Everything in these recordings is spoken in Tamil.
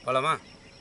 போலாமா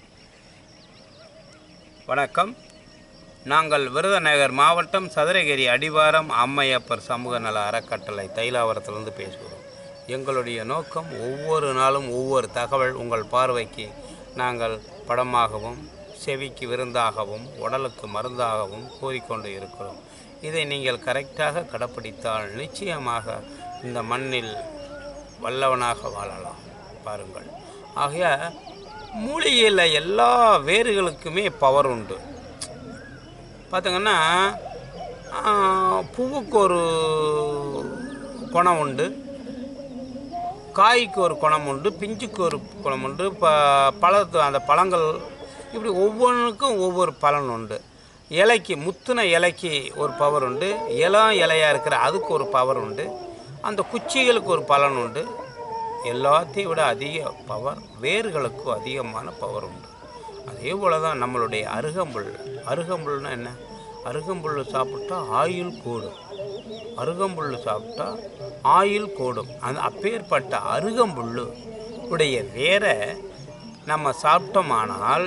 வணக்கம் நாங்கள் விருதுநகர் மாவட்டம் சதுரகிரி அடிவாரம் அம்மையப்பர் சமூக நல அறக்கட்டளை தைலாவரத்திலிருந்து பேசுகிறோம் எங்களுடைய நோக்கம் ஒவ்வொரு நாளும் ஒவ்வொரு தகவல் உங்கள் பார்வைக்கு நாங்கள் படமாகவும் செவிக்கு விருந்தாகவும் உடலுக்கு மருந்தாகவும் கூறிக்கொண்டு இருக்கிறோம் இதை நீங்கள் கரெக்டாக கடைப்பிடித்தால் நிச்சயமாக இந்த மண்ணில் வல்லவனாக வாழலாம் பாருங்கள் ஆகைய மூலிகையில் எல்லா வேர்களுக்குமே பவர் உண்டு பார்த்தீங்கன்னா பூவுக்கு ஒரு குணம் உண்டு காய்க்கு ஒரு குணம் உண்டு பிஞ்சுக்கு ஒரு குணம் உண்டு ப பழத்து அந்த பழங்கள் இப்படி ஒவ்வொன்றுக்கும் ஒவ்வொரு பலன் உண்டு இலைக்கு முத்துன இலைக்கு ஒரு பவர் உண்டு இளம் இலையாக இருக்கிற அதுக்கு ஒரு பவர் உண்டு அந்த குச்சிகளுக்கு ஒரு பலன் உண்டு எல்லாத்தையும் விட அதிக பவர் வேர்களுக்கு அதிகமான பவர் உண்டு அதே போல் தான் நம்மளுடைய அருகம்புல் அருகம்புல்னா என்ன அருகம்புல் சாப்பிட்டா ஆயுள் கூடும் அருகம்புல் சாப்பிட்டா ஆயுள் கூடும் அந்த அப்பேற்பட்ட அருகம்புல் உடைய வேரை நம்ம சாப்பிட்டோமானால்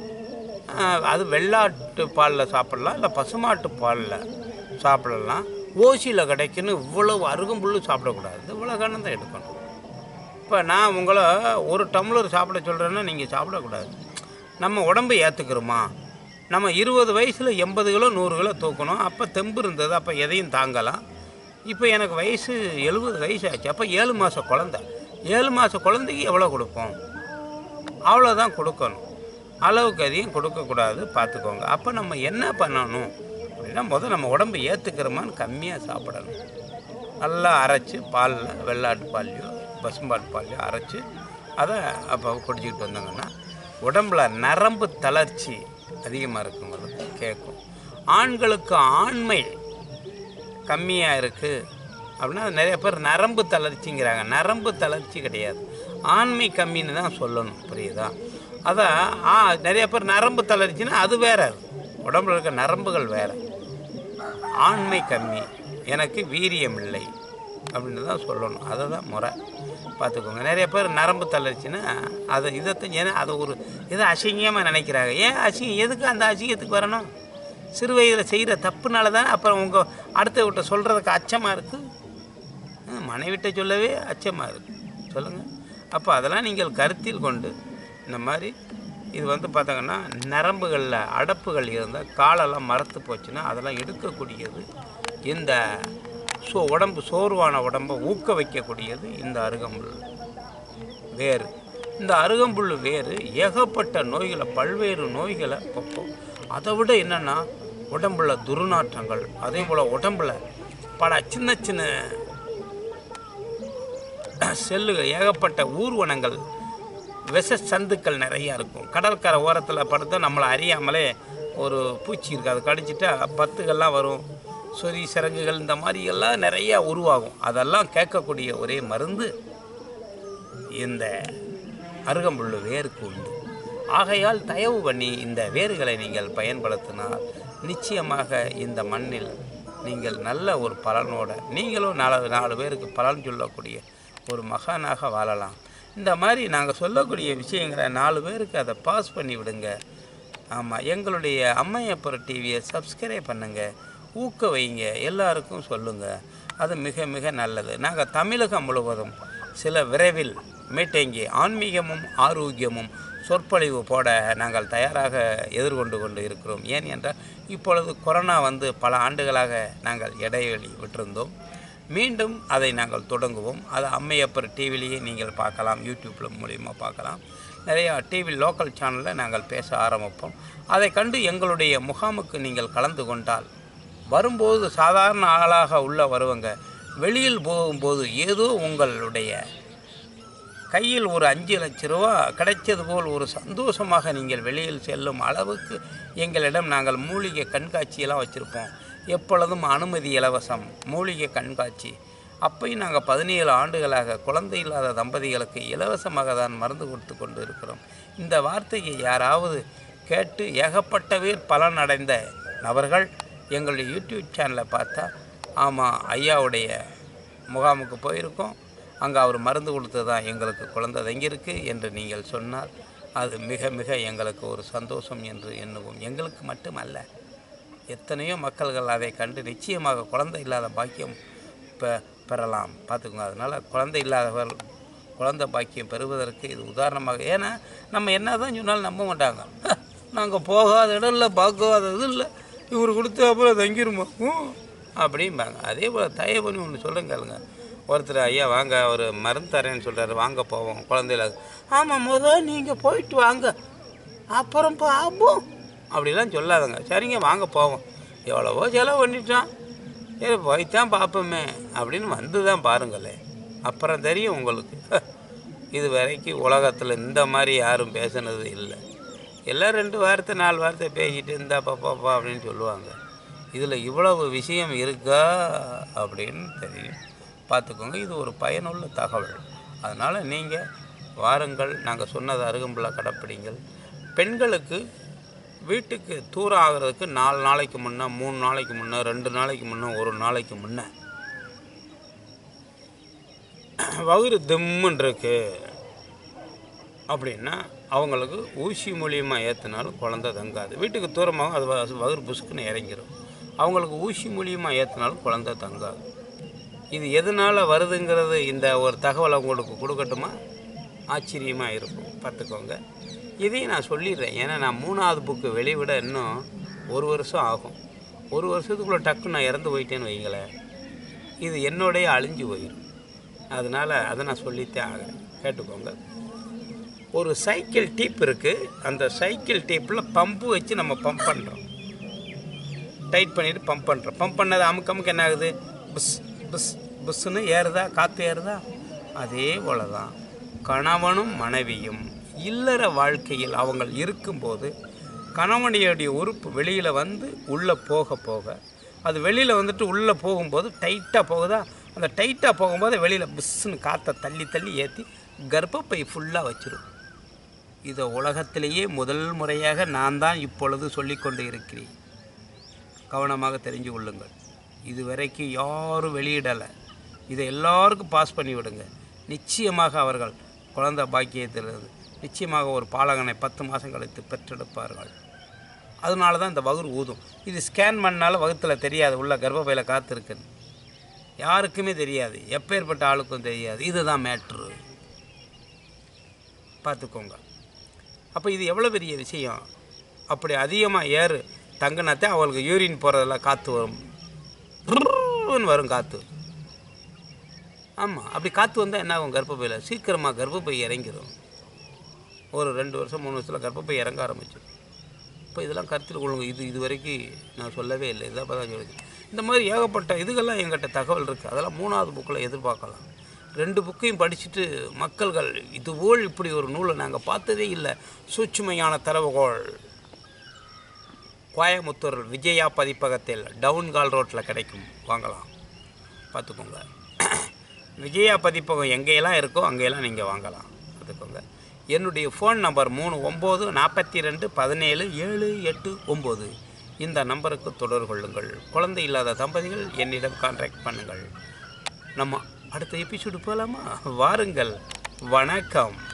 ஆஹ், அது வெள்ளாட்டு பாலில் சாப்பிடலாம் இல்லை பசுமாட்டு பாலில் சாப்பிடலாம் ஓசியில் கிடைக்குன்னு இவ்வளவு அருகம்புல் சாப்பிடக்கூடாது இவ்வளோ கணம் தான் எடுக்கணும் இப்போ நான் உங்களை ஒரு டம்ளர் சாப்பிட சொல்கிறேன்னா நீங்கள் சாப்பிடக்கூடாது நம்ம உடம்பை ஏற்றுக்கிறோமா நம்ம இருபது வயசில் எண்பது கிலோ நூறு கிலோ தூக்கணும் அப்போ தெம்பு இருந்தது அப்போ எதையும் தாங்கலாம் இப்போ எனக்கு வயசு எழுபது வயசு ஆச்சு அப்போ ஏழு மாத குழந்த ஏழு மாத குழந்தைக்கு எவ்வளோ கொடுப்போம் அவ்வளோதான் கொடுக்கணும் அளவுக்கு அதிகம் கொடுக்கக்கூடாது பார்த்துக்கோங்க அப்போ நம்ம என்ன பண்ணணும் அப்படின்னா முதல் நம்ம உடம்பை ஏற்றுக்கிறோமான்னு கம்மியாக சாப்பிடணும் நல்லா அரைச்சி பாலில் வெள்ளாட்டு பால்லையோ பசும்பாட்டு பால்லையோ அரைச்சி அதை அப்போ குடிச்சிக்கிட்டு வந்தாங்கன்னா உடம்புல நரம்பு தளர்ச்சி அதிகமாக இருக்குங்களுக்கு கேட்கும் ஆண்களுக்கு ஆண்மை கம்மியாக இருக்குது அப்படின்னா நிறைய பேர் நரம்பு தளர்ச்சிங்கிறாங்க நரம்பு தளர்ச்சி கிடையாது ஆண்மை கம்மின்னு தான் சொல்லணும் புரியுதா அதான் ஆ நிறைய பேர் நரம்பு தளர்ச்சின்னா அது வேற உடம்புல இருக்க நரம்புகள் வேற ஆண்மை கம்மி எனக்கு வீரியம் இல்லை அப்படின்னு தான் சொல்லணும் அதை தான் முறை பார்த்துக்கோங்க நிறைய பேர் நரம்பு தளர்ச்சின்னா அதை இதைத்தான் ஏன்னா அதை ஒரு இதை அசிங்கமாக நினைக்கிறாங்க ஏன் அசிங்கம் எதுக்கு அந்த அசிங்கத்துக்கு வரணும் சிறு வயதில் செய்கிற தப்புனால தானே அப்புறம் உங்கள் அடுத்த விட்ட சொல்கிறதுக்கு அச்சமாக இருக்குது மனைவிட்ட சொல்லவே அச்சமாக இருக்குது சொல்லுங்கள் அப்போ அதெல்லாம் நீங்கள் கருத்தில் கொண்டு இந்த மாதிரி இது வந்து பார்த்தாங்கன்னா நரம்புகளில் அடப்புகள் இருந்தால் காலெல்லாம் மரத்து போச்சுன்னா அதெல்லாம் எடுக்கக்கூடியது இந்த சோ உடம்பு சோர்வான உடம்பை ஊக்க வைக்கக்கூடியது இந்த அருகம்புல் வேறு இந்த அருகம்புல் வேறு ஏகப்பட்ட நோய்களை பல்வேறு நோய்களை போக்கும் அதை விட என்னென்னா உடம்புல துர்நாற்றங்கள் அதே போல் உடம்புல பல சின்ன சின்ன செல்லுகள் ஏகப்பட்ட ஊர்வனங்கள் விஷ சந்துக்கள் நிறையா இருக்கும் கடற்கரை ஓரத்தில் படுத்தா நம்மளை அறியாமலே ஒரு பூச்சி இருக்குது அது கடிச்சிட்டா பத்துகள்லாம் வரும் சொறி சிறகுகள் இந்த மாதிரி எல்லாம் நிறையா உருவாகும் அதெல்லாம் கேட்கக்கூடிய ஒரே மருந்து இந்த அருகம்புல் வேருக்கு உண்டு ஆகையால் தயவு பண்ணி இந்த வேர்களை நீங்கள் பயன்படுத்தினால் நிச்சயமாக இந்த மண்ணில் நீங்கள் நல்ல ஒரு பலனோட நீங்களும் நாலு நாலு பேருக்கு பலன் சொல்லக்கூடிய ஒரு மகானாக வாழலாம் இந்த மாதிரி நாங்கள் சொல்லக்கூடிய விஷயங்களை நாலு பேருக்கு அதை பாஸ் பண்ணி விடுங்க ஆமாம் எங்களுடைய அம்மையப்பர் டிவியை சப்ஸ்கிரைப் பண்ணுங்கள் ஊக்க வைங்க எல்லாருக்கும் சொல்லுங்கள் அது மிக மிக நல்லது நாங்கள் தமிழகம் முழுவதும் சில விரைவில் மீட்டிங்கி ஆன்மீகமும் ஆரோக்கியமும் சொற்பொழிவு போட நாங்கள் தயாராக எதிர்கொண்டு கொண்டு இருக்கிறோம் ஏன் என்றால் இப்பொழுது கொரோனா வந்து பல ஆண்டுகளாக நாங்கள் இடைவெளி விட்டிருந்தோம் மீண்டும் அதை நாங்கள் தொடங்குவோம் அது அம்மையப்பர் டிவிலேயே நீங்கள் பார்க்கலாம் யூடியூப்பில் மூலியமாக பார்க்கலாம் நிறையா டிவி லோக்கல் சேனலில் நாங்கள் பேச ஆரம்பிப்போம் அதை கண்டு எங்களுடைய முகாமுக்கு நீங்கள் கலந்து கொண்டால் வரும்போது சாதாரண ஆளாக உள்ள வருவங்க வெளியில் போகும்போது ஏதோ உங்களுடைய கையில் ஒரு அஞ்சு லட்ச ரூபா கிடைச்சது போல் ஒரு சந்தோஷமாக நீங்கள் வெளியில் செல்லும் அளவுக்கு எங்களிடம் நாங்கள் மூலிகை கண்காட்சியெல்லாம் வச்சுருப்போம் எப்பொழுதும் அனுமதி இலவசம் மூலிகை கண்காட்சி அப்பையும் நாங்கள் பதினேழு ஆண்டுகளாக குழந்தை இல்லாத தம்பதிகளுக்கு இலவசமாக தான் மருந்து கொடுத்து கொண்டு இருக்கிறோம் இந்த வார்த்தையை யாராவது கேட்டு ஏகப்பட்ட பேர் பலன் அடைந்த நபர்கள் எங்களுடைய யூடியூப் சேனலை பார்த்தா ஆமாம் ஐயாவுடைய முகாமுக்கு போயிருக்கோம் அங்கே அவர் மருந்து கொடுத்து தான் எங்களுக்கு குழந்தை தங்கியிருக்கு என்று நீங்கள் சொன்னால் அது மிக மிக எங்களுக்கு ஒரு சந்தோஷம் என்று எண்ணுவோம் எங்களுக்கு மட்டுமல்ல எத்தனையோ மக்கள்கள் அதை கண்டு நிச்சயமாக குழந்தை இல்லாத பாக்கியம் பெ பெறலாம் பார்த்துக்கோங்க அதனால் குழந்தை இல்லாதவர் குழந்தை பாக்கியம் பெறுவதற்கு இது உதாரணமாக ஏன்னா நம்ம என்ன தான் சொன்னாலும் நம்ப மாட்டாங்க நாங்கள் போகாத இடம் இல்லை பார்க்காத இது இல்லை இவர் கொடுத்த அப்புறம் தங்கிருமா ம், அப்படிம்பாங்க அதே போல் தயவு பண்ணி ஒன்று சொல்லுங்க ஒருத்தர் ஐயா வாங்க ஒரு மருந்து தரேன்னு சொல்கிறாரு வாங்க போவோம் குழந்தையில ஆமாம் முதல் நீங்கள் போயிட்டு வாங்க அப்புறம் பார்ப்போம் அப்படிலாம் சொல்லாதங்க சரிங்க வாங்க போவோம் எவ்வளவோ செலவு பண்ணிட்டான் சரி போய்த்தான் பார்ப்போமே அப்படின்னு வந்து தான் பாருங்களே அப்புறம் தெரியும் உங்களுக்கு இது வரைக்கும் உலகத்தில் இந்த மாதிரி யாரும் பேசுனது இல்லை எல்லாம் ரெண்டு வார்த்தை நாலு வார்த்தை பேசிட்டு இருந்தா பாப்பா அப்படின்னு சொல்லுவாங்க இதில் இவ்வளவு விஷயம் இருக்கா அப்படின்னு தெரியும் பார்த்துக்கோங்க இது ஒரு பயனுள்ள தகவல் அதனால் நீங்கள் வாருங்கள் நாங்கள் சொன்னது அருகம்புள்ள கடைப்பிடிங்கள் பெண்களுக்கு வீட்டுக்கு தூரம் ஆகிறதுக்கு நாலு நாளைக்கு முன்னே மூணு நாளைக்கு முன்னே ரெண்டு நாளைக்கு முன்னே ஒரு நாளைக்கு முன்னே வகுறு திம்முன்னு இருக்கு அப்படின்னா அவங்களுக்கு ஊசி மூலியமாக ஏற்றினாலும் குழந்தை தங்காது வீட்டுக்கு தூரமாக அது வ- வகுறு புசுக்குன்னு இறங்கிரும் அவங்களுக்கு ஊசி மூலியமாக ஏற்றினாலும் குழந்தை தங்காது இது எதனால் வருதுங்கிறது இந்த ஒரு தகவலை உங்களுக்கு கொடுக்கட்டுமா ஆச்சரியமாக இருக்கும் பார்த்துக்கோங்க இதையும் நான் சொல்லிடுறேன் ஏன்னா நான் மூணாவது புக்கு வெளிவிட இன்னும் ஒரு வருஷம் ஆகும் ஒரு வருஷத்துக்குள்ளே டக்குன்னு நான் இறந்து போயிட்டேன்னு வைங்களேன் இது என்னோடய அழிஞ்சு போயிடும் அதனால் அதை நான் சொல்லித்தே ஆகிறேன் கேட்டுக்கோங்க ஒரு சைக்கிள் டீப் இருக்குது அந்த சைக்கிள் டீப்பில் பம்பு வச்சு நம்ம பம்ப் பண்ணுறோம் டைட் பண்ணிவிட்டு பம்ப் பண்ணுறோம் பம்ப் பண்ணது அமுக்கு அமுக்கு என்ன ஆகுது புஸ் புஸ் புஸ்ஸுன்னு ஏறுதா காற்று ஏறுதா அதே போல தான் கணவனும் மனைவியும் இல்லற வாழ்க்கையில் அவங்க இருக்கும்போது கணவனுடைய உறுப்பு வெளியில் வந்து உள்ளே போக போக அது வெளியில் வந்துட்டு உள்ளே போகும்போது டைட்டாக போகுதா அந்த டைட்டாக போகும்போது வெளியில் புஸ்ஸுன்னு காற்றை தள்ளி தள்ளி ஏற்றி கர்ப்பப்பை ஃபுல்லாக வச்சிரும் இதை உலகத்திலேயே முதல் முறையாக நான் தான் இப்பொழுது சொல்லிக்கொண்டு இருக்கிறேன் கவனமாக தெரிஞ்சு கொள்ளுங்கள் இது வரைக்கும் யாரும் வெளியிடலை இதை எல்லாருக்கும் பாஸ் பண்ணி விடுங்க நிச்சயமாக அவர்கள் குழந்தை பாக்கியத்திலிருந்து நிச்சயமாக ஒரு பாலகனை பத்து மாதம் கழித்து பெற்றெடுப்பார்கள் அதனால தான் இந்த வகுறு ஊதும் இது ஸ்கேன் பண்ணாலும் வகுத்தில் தெரியாது உள்ள கர்ப்பப்பையில் காத்து இருக்குன்னு யாருக்குமே தெரியாது எப்பேற்பட்ட ஆளுக்கும் தெரியாது இதுதான் மேட்ரு பார்த்துக்கோங்க அப்போ இது எவ்வளோ பெரிய விஷயம் அப்படி அதிகமாக ஏறு தங்கினாத்தே அவளுக்கு யூரின் போகிறதெல்லாம் காற்று வரும் ருர்ருன்னு வரும் காற்று ஆமாம் அப்படி காற்று வந்தால் என்ன ஆகும் கர்ப்பப்பையில் சீக்கிரமாக கர்ப்பப்பை இறங்கிடும் ஒரு ரெண்டு வருஷம் மூணு வருஷத்தில் கர்ப்பப்பை இறங்க ஆரம்பிச்சிடும் இப்போ இதெல்லாம் கருத்தில் கொள்ளுங்க இது இது வரைக்கும் நான் சொல்லவே இல்லை இதை தான் சொல்லுது இந்த மாதிரி ஏகப்பட்ட இதுகள்லாம் எங்கிட்ட தகவல் இருக்குது அதெல்லாம் மூணாவது புக்கில் எதிர்பார்க்கலாம் ரெண்டு புக்கையும் படிச்சுட்டு மக்கள்கள் இதுபோல் இப்படி ஒரு நூலை நாங்கள் பார்த்ததே இல்லை சூட்சுமையான தரவுகோள் கோயமுத்தூர் விஜயா பதிப்பகத்தில் டவுன்கால் ரோட்டில் கிடைக்கும் வாங்கலாம் பார்த்துக்கோங்க விஜயா பதிப்பகம் எங்கேயெல்லாம் இருக்கோ அங்கேயெல்லாம் நீங்கள் வாங்கலாம் பார்த்துக்கோங்க என்னுடைய ஃபோன் நம்பர் மூணு ஒம்பது நாற்பத்தி ரெண்டு பதினேழு ஏழு எட்டு ஒம்பது இந்த நம்பருக்கு தொடர்பு கொள்ளுங்கள் குழந்தை இல்லாத தம்பதிகள் என்னிடம் கான்டாக்ட் பண்ணுங்கள் நம்ம அடுத்த எபிசோடு போகலாமா வாருங்கள் வணக்கம்